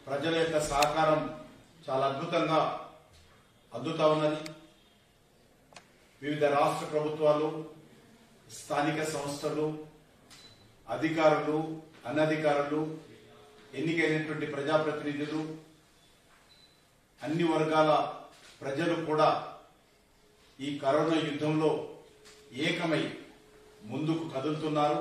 ప్రజల యొక్క సహకారం చాలా అద్భుతంగా అందుతా ఉన్నది వివిధ రాష్ట్ర ప్రభుత్వాలు స్థానిక సంస్థలు అధికారులు అనధికారులు ఎన్నికైనటువంటి ప్రజాప్రతినిధులు అన్ని వర్గాల ప్రజలు కూడా ఈ కరోనా యుద్ధంలో ఏకమై ముందుకు కదులుతున్నారు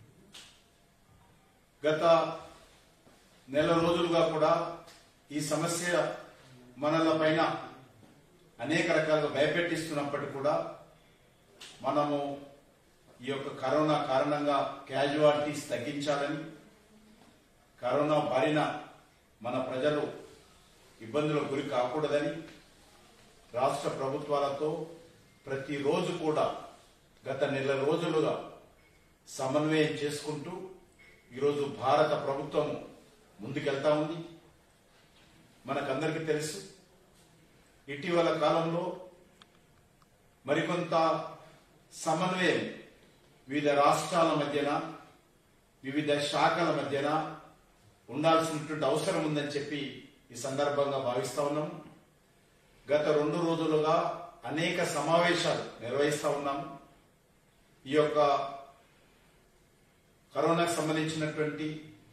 గత నెల రోజులుగా కూడా ఈ సమస్య మనల పైన అనేక రకాలుగా భయపెట్టిస్తున్నప్పటికీ కూడా మనము ఈ యొక్క కరోనా కారణంగా క్యాజువాలిటీస్ తగ్గించాలని కరోనా బారిన మన ప్రజలు ఇబ్బందులకు గురి కాకూడదని రాష్ట్ర ప్రభుత్వాలతో ప్రతిరోజు కూడా గత నెల రోజులుగా సమన్వయం చేసుకుంటూ ఈరోజు భారత ప్రభుత్వం ముందుకెళ్తా ఉంది మనకందరికీ తెలుసు ఇటీవల కాలంలో మరికొంత సమన్వయం వివిధ రాష్ట్రాల మధ్యన వివిధ శాఖల మధ్యన ఉండాల్సినటువంటి అవసరం ఉందని చెప్పి ఈ సందర్భంగా భావిస్తా ఉన్నాము గత రెండు రోజులుగా అనేక సమావేశాలు నిర్వహిస్తా ఉన్నాము ఈ యొక్క కరోనాకు సంబంధించినటువంటి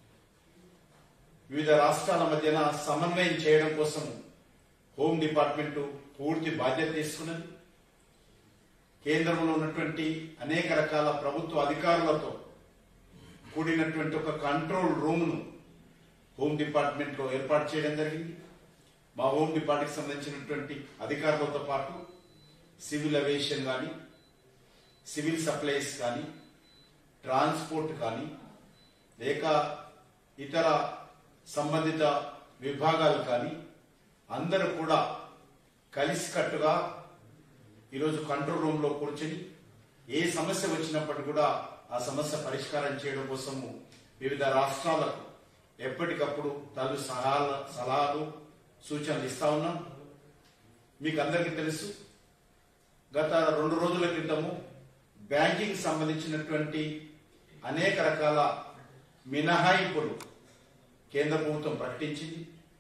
వివిధ రాష్ట్రాల మధ్యన సమన్వయం చేయడం కోసం హోం డిపార్ట్మెంట్ పూర్తి బాధ్యత తీసుకున్నది కేంద్రంలో ఉన్నటువంటి అనేక రకాల ప్రభుత్వ అధికారులతో కూడినటువంటి ఒక కంట్రోల్ రూమ్ ను హోం డిపార్ట్మెంట్ లో ఏర్పాటు చేయడం జరిగింది మా హోం డిపార్ట్మెంట్ సంబంధించినటువంటి అధికారులతో పాటు సివిల్ అవియేషన్ కానీ సివిల్ సప్లైస్ కానీ ట్రాన్స్పోర్ట్ కానీ లేక ఇతర సంబంధిత విభాగాలు కానీ అందరూ కూడా కలిసికట్టుగా ఈరోజు కంట్రోల్ రూమ్ లో కూర్చొని ఏ సమస్య వచ్చినప్పటికీ కూడా ఆ సమస్య పరిష్కారం చేయడం కోసము వివిధ రాష్ట్రాలకు ఎప్పటికప్పుడు తగు సలహాలు సలహాలు సూచనలు ఇస్తా ఉన్నాం మీకు అందరికీ తెలుసు గత రెండు రోజుల క్రితము బ్యాంకింగ్ సంబంధించినటువంటి అనేక రకాల మినహాయింపులు కేంద్ర ప్రభుత్వం ప్రకటించింది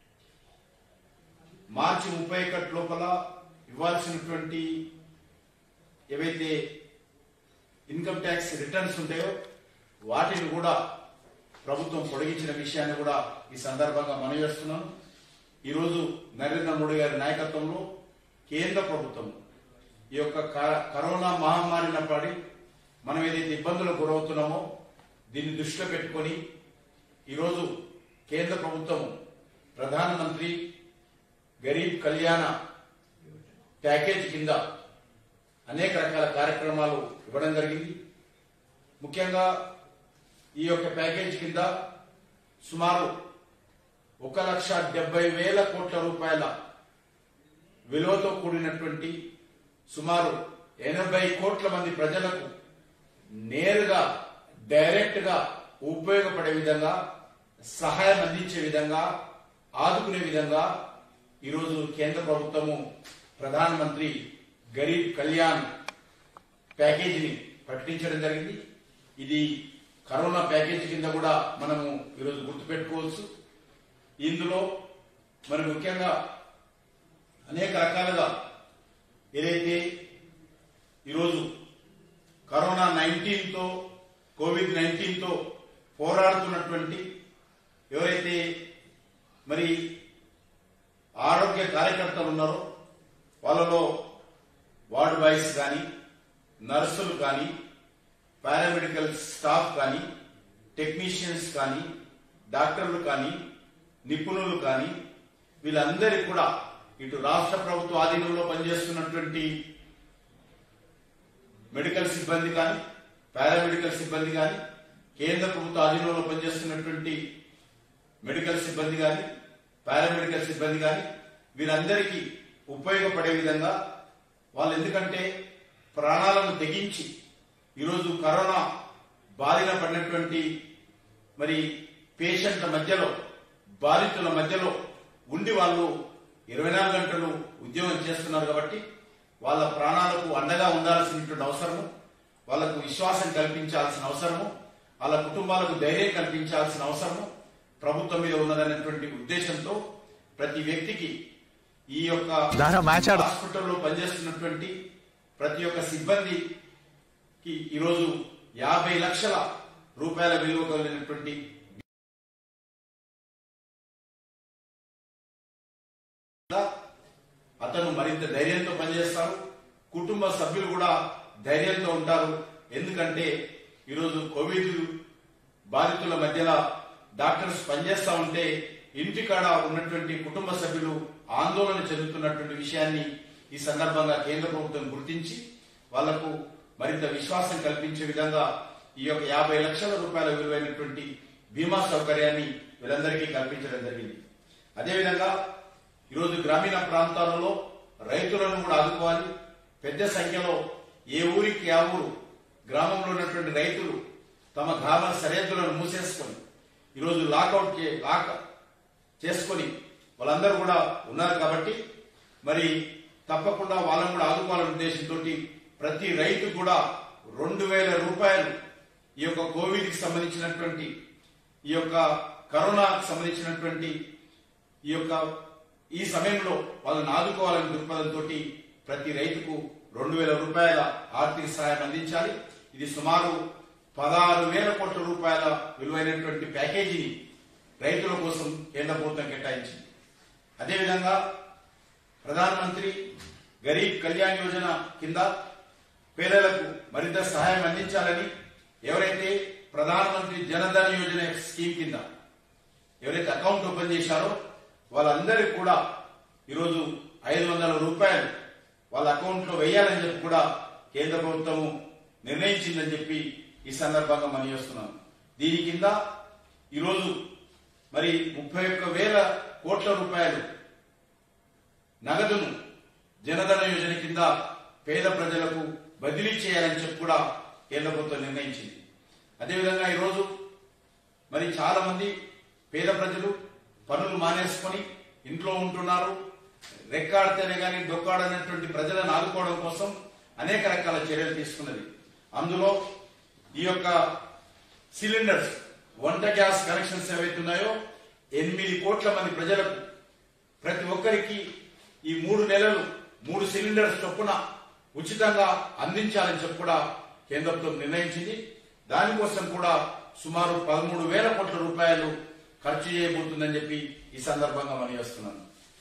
మార్చి ముప్పై ఒకటి లోపల ఇవ్వాల్సినటువంటి ఏవైతే ఇన్కమ్ ట్యాక్స్ రిటర్న్స్ ఉంటాయో వాటిని కూడా ప్రభుత్వం పొడిగించిన విషయాన్ని కూడా ఈ సందర్భంగా మనం చేస్తున్నాం ఈరోజు నరేంద్ర మోడీ గారి నాయకత్వంలో కేంద్ర ప్రభుత్వం ఈ యొక్క క- కరోనా మహమ్మారిన పడి మనం ఏదైతే ఇబ్బందులకు గురవుతున్నామో దీన్ని దృష్టిలో పెట్టుకొని ఈరోజు కేంద్ర ప్రభుత్వం ప్రధానమంత్రి గరీబ్ కళ్యాణ ప్యాకేజ్ కింద అనేక రకాల కార్యక్రమాలు ఇవ్వడం జరిగింది ముఖ్యంగా ఈ యొక్క ప్యాకేజ్ కింద సుమారు ఒక లక్ష డెబ్బై వేల కోట్ల రూపాయల విలువతో కూడినటువంటి సుమారు ఎనభై కోట్ల మంది ప్రజలకు నేరుగా డైరెక్ట్ గా ఉపయోగపడే విధంగా సహాయం అందించే విధంగా ఆదుకునే విధంగా ఈరోజు కేంద్ర ప్రభుత్వము ప్రధానమంత్రి గరీబ్ కళ్యాణ్ ప్యాకేజీని ప్రకటించడం జరిగింది ఇది కరోనా ప్యాకేజీ కింద కూడా మనము ఈరోజు గుర్తుపెట్టుకోవచ్చు ఇందులో మరి ముఖ్యంగా అనేక రకాలుగా ఏదైతే ఈరోజు కరోనా నైన్టీన్ తో కోవిడ్ నైన్టీన్ తో పోరాడుతున్నటువంటి ఎవరైతే మరి ఆరోగ్య కార్యకర్తలు ఉన్నారో వాళ్ళలో వార్డ్ బాయ్స్ కానీ నర్సులు కానీ పారామెడికల్ స్టాఫ్ కానీ టెక్నీషియన్స్ కానీ డాక్టర్లు కానీ నిపుణులు కానీ వీళ్ళందరికీ కూడా ఇటు రాష్ట్ర ప్రభుత్వ ఆధీనంలో పనిచేస్తున్నటువంటి మెడికల్ సిబ్బంది కానీ పారామెడికల్ సిబ్బంది కానీ కేంద్ర ప్రభుత్వ ఆధీనంలో పనిచేస్తున్నటువంటి మెడికల్ సిబ్బంది కానీ పారామెడికల్ సిబ్బంది కానీ వీరందరికీ ఉపయోగపడే విధంగా వాళ్ళు ఎందుకంటే ప్రాణాలను తెగించి ఈరోజు కరోనా బారిన పడినటువంటి మరి పేషెంట్ల మధ్యలో బాధితుల మధ్యలో ఉండి వాళ్ళు ఇరవై నాలుగు గంటలు ఉద్యోగం చేస్తున్నారు కాబట్టి వాళ్ళ ప్రాణాలకు అండగా ఉండాల్సినటువంటి అవసరము వాళ్ళకు విశ్వాసం కల్పించాల్సిన అవసరము వాళ్ళ కుటుంబాలకు ధైర్యం కల్పించాల్సిన అవసరము ప్రభుత్వం మీద ఉన్నదనేటువంటి ఉద్దేశంతో ప్రతి వ్యక్తికి ఈ యొక్క దారా మ్యాచ్ ఆడు హాస్పిటల్లో పనిచేస్తున్నటువంటి ప్రతి ఒక్క సిబ్బందికి ఈరోజు యాభై లక్షల రూపాయల విలువ కలిగినటువంటి అతను మరింత ధైర్యంతో పనిచేస్తారు కుటుంబ సభ్యులు కూడా ధైర్యంతో ఉంటారు ఎందుకంటే ఈరోజు కోవిడ్ బాధితుల మధ్యలో డాక్టర్స్ పనిచేస్తా ఉంటే ఇంటికాడ ఉన్నటువంటి కుటుంబ సభ్యులు ఆందోళన చెందుతున్నటువంటి విషయాన్ని ఈ సందర్భంగా కేంద్ర ప్రభుత్వం గుర్తించి వాళ్లకు మరింత విశ్వాసం కల్పించే విధంగా ఈ యొక్క యాభై లక్షల రూపాయల విలువైనటువంటి బీమా సౌకర్యాన్ని వీళ్ళందరికీ కల్పించడం జరిగింది అదేవిధంగా ఈరోజు గ్రామీణ ప్రాంతాలలో రైతులను కూడా ఆదుకోవాలి పెద్ద సంఖ్యలో ఏ ఊరికి ఆ ఊరు గ్రామంలో ఉన్నటువంటి రైతులు తమ గ్రామ సరిహద్దులను మూసేసుకొని ఈరోజు లాకౌట్ చే- లాక్ చేసుకొని వాళ్ళందరూ కూడా ఉన్నారు కాబట్టి మరి తప్పకుండా వాళ్ళని కూడా ఆదుకోవాలనే ఉద్దేశంతో ప్రతి రైతు కూడా రెండు వేల రూపాయలు ఈ యొక్క కోవిడ్ కి సంబంధించినటువంటి ఈ యొక్క కరోనాకు సంబంధించినటువంటి ఈ యొక్క ఈ సమయంలో వాళ్ళని ఆదుకోవాలని దృక్పథంతో ప్రతి రైతుకు రెండు వేల రూపాయల ఆర్థిక సహాయం అందించాలి ఇది సుమారు పదహారు వేల కోట్ల రూపాయల విలువైనటువంటి ప్యాకేజీని రైతుల కోసం కేంద్ర ప్రభుత్వం కేటాయించింది అదేవిధంగా ప్రధానమంత్రి గరీబ్ కళ్యాణ్ యోజన కింద పేదలకు మరింత సహాయం అందించాలని ఎవరైతే ప్రధానమంత్రి జనధన్ యోజన స్కీమ్ కింద ఎవరైతే అకౌంట్ ఓపెన్ చేశారో వాళ్ళందరికీ కూడా ఈరోజు ఐదు వందల రూపాయలు వాళ్ళ అకౌంట్ లో వేయాలని చెప్పి కూడా కేంద్ర ప్రభుత్వం నిర్ణయించిందని చెప్పి ఈ సందర్భంగా మనం చేస్తున్నాం దీని కింద ఈరోజు మరి ముప్పై ఒక్క వేల కోట్ల రూపాయలు నగదును జనధన యోజన కింద పేద ప్రజలకు బదిలీ చేయాలని చెప్పి కూడా కేంద్ర ప్రభుత్వం నిర్ణయించింది అదేవిధంగా ఈరోజు మరి చాలా మంది పేద ప్రజలు పనులు మానేసుకొని ఇంట్లో ఉంటున్నారు రెక్కాడితేనే గాని డొక్కాడనటువంటి ప్రజలను ఆదుకోవడం కోసం అనేక రకాల చర్యలు తీసుకున్నది అందులో ఈ యొక్క సిలిండర్స్ వంట గ్యాస్ కనెక్షన్స్ ఏవైతున్నాయో ఎనిమిది కోట్ల మంది ప్రజలకు ప్రతి ఒక్కరికి ఈ మూడు నెలలు మూడు సిలిండర్స్ చొప్పున ఉచితంగా అందించాలని చెప్పి కూడా కేంద్ర ప్రభుత్వం నిర్ణయించింది దానికోసం కూడా సుమారు పదమూడు వేల కోట్ల రూపాయలు ఖర్చు చేయబోతుందని చెప్పి ఈ సందర్భంగా మనం చేస్తున్నాను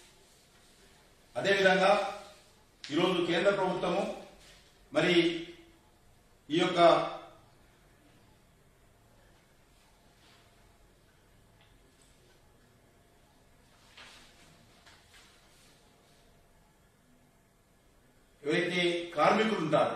అదేవిధంగా ఈరోజు కేంద్ర ప్రభుత్వము మరి ఈ యొక్క ఎవరైతే కార్మికులు ఉంటారో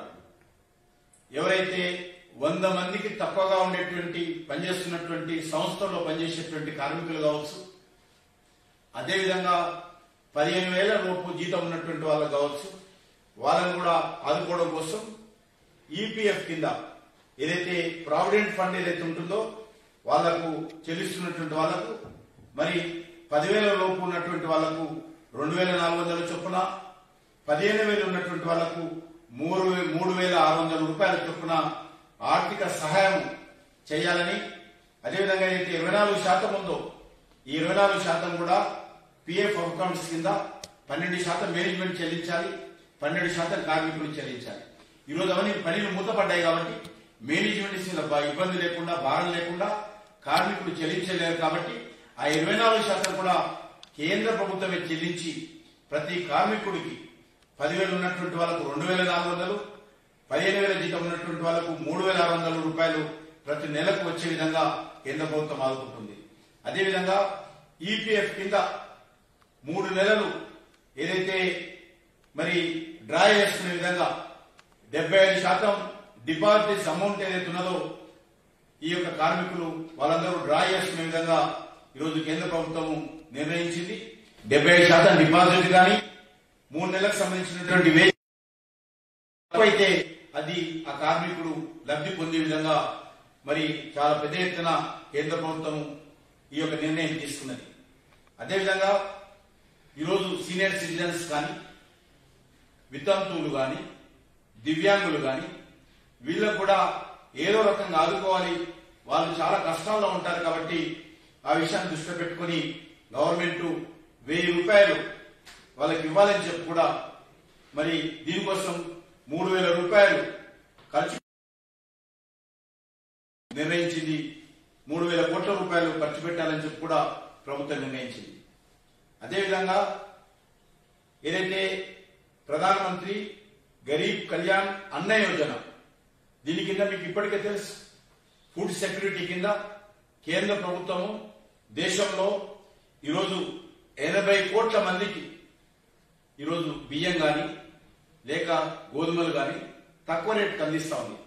ఎవరైతే వంద మందికి తక్కువగా ఉండేటువంటి పనిచేస్తున్నటువంటి సంస్థల్లో పనిచేసేటువంటి కార్మికులు కావచ్చు అదేవిధంగా పదిహేను వేల లోపు జీతం ఉన్నటువంటి వాళ్ళు కావచ్చు వాళ్ళని కూడా ఆదుకోవడం కోసం ఈపీఎఫ్ కింద ఏదైతే ప్రావిడెంట్ ఫండ్ ఏదైతే ఉంటుందో వాళ్లకు చెల్లిస్తున్నటువంటి వాళ్లకు మరి పదివేల లోపు ఉన్నటువంటి వాళ్లకు రెండు వేల నాలుగు వందల చొప్పున పదిహేను వేలు ఉన్నటువంటి వాళ్లకు మూడు వే- మూడు వేల ఆరు వందల రూపాయల చొప్పున ఆర్థిక సహాయం చేయాలని అదేవిధంగా ఏదైతే ఇరవై నాలుగు శాతం ఉందో ఈ ఇరవై నాలుగు శాతం కూడా పిఎఫ్ అకౌంట్స్ కింద పన్నెండు శాతం మేనేజ్మెంట్ చెల్లించాలి పన్నెండు శాతం కార్మికులు చెల్లించాలి ఈ రోజు అవన్నీ పనులు మూతపడ్డాయి కాబట్టి మేనేజ్మెంట్ మీద బా- ఇబ్బంది లేకుండా భారం లేకుండా కార్మికులు చెల్లించలేరు కాబట్టి ఆ ఇరవై నాలుగు శాతం కూడా కేంద్ర ప్రభుత్వమే చెల్లించి ప్రతి కార్మికుడికి పదివేలు ఉన్నటువంటి వాళ్ళకు రెండు వేల నాలుగు వందలు పదిహేను వేల జీతం ఉన్నటువంటి వాళ్ళకు మూడు వేల ఆరు వందల రూపాయలు ప్రతి నెలకు వచ్చే విధంగా కేంద్ర ప్రభుత్వం ఆదుకుంటుంది అదేవిధంగా ఈపీఎఫ్ కింద మూడు నెలలు ఏదైతే మరి డ్రా చేసుకునే విధంగా డెబ్బై ఐదు శాతం డిపాజిట్ అమౌంట్ ఏదైతే ఉన్నదో ఈ యొక్క కార్మికులు వాళ్ళందరూ డ్రా చేసుకునే విధంగా ఈరోజు కేంద్ర ప్రభుత్వం నిర్ణయించింది డెబ్బై ఐదు శాతం డిపాజిట్ కానీ మూడు నెలలకు సంబంధించినటువంటి వే అయితే అది ఆ కార్మికుడు లబ్ధి పొందే విధంగా మరి చాలా పెద్ద ఎత్తున కేంద్ర ప్రభుత్వం ఈ యొక్క నిర్ణయం తీసుకున్నది అదేవిధంగా ఈరోజు సీనియర్ సిటిజన్స్ కానీ వితంతువులు కానీ దివ్యాంగులు కానీ వీళ్ళకు కూడా ఏదో రకంగా ఆదుకోవాలి వాళ్ళు చాలా కష్టాల్లో ఉంటారు కాబట్టి ఆ విషయాన్ని దృష్టిలో పెట్టుకుని గవర్నమెంట్ వెయ్యి రూపాయలు వాళ్ళకి ఇవ్వాలని చెప్పి కూడా మరి దీనికోసం మూడు వేల రూపాయలు ఖర్చు నిర్ణయించింది మూడు వేల కోట్ల రూపాయలు ఖర్చు పెట్టాలని చెప్పి కూడా ప్రభుత్వం నిర్ణయించింది అదేవిధంగా ఏదైతే ప్రధానమంత్రి గరీబ్ కళ్యాణ్ అన్న యోజన దీని కింద మీకు ఇప్పటికే తెలుసు ఫుడ్ సెక్యూరిటీ కింద కేంద్ర ప్రభుత్వము దేశంలో ఈరోజు ఎనభై కోట్ల మందికి ఈరోజు బియ్యం గాని లేక గోధుమలు గాని తక్కువ రేటుకు అందిస్తా ఉంది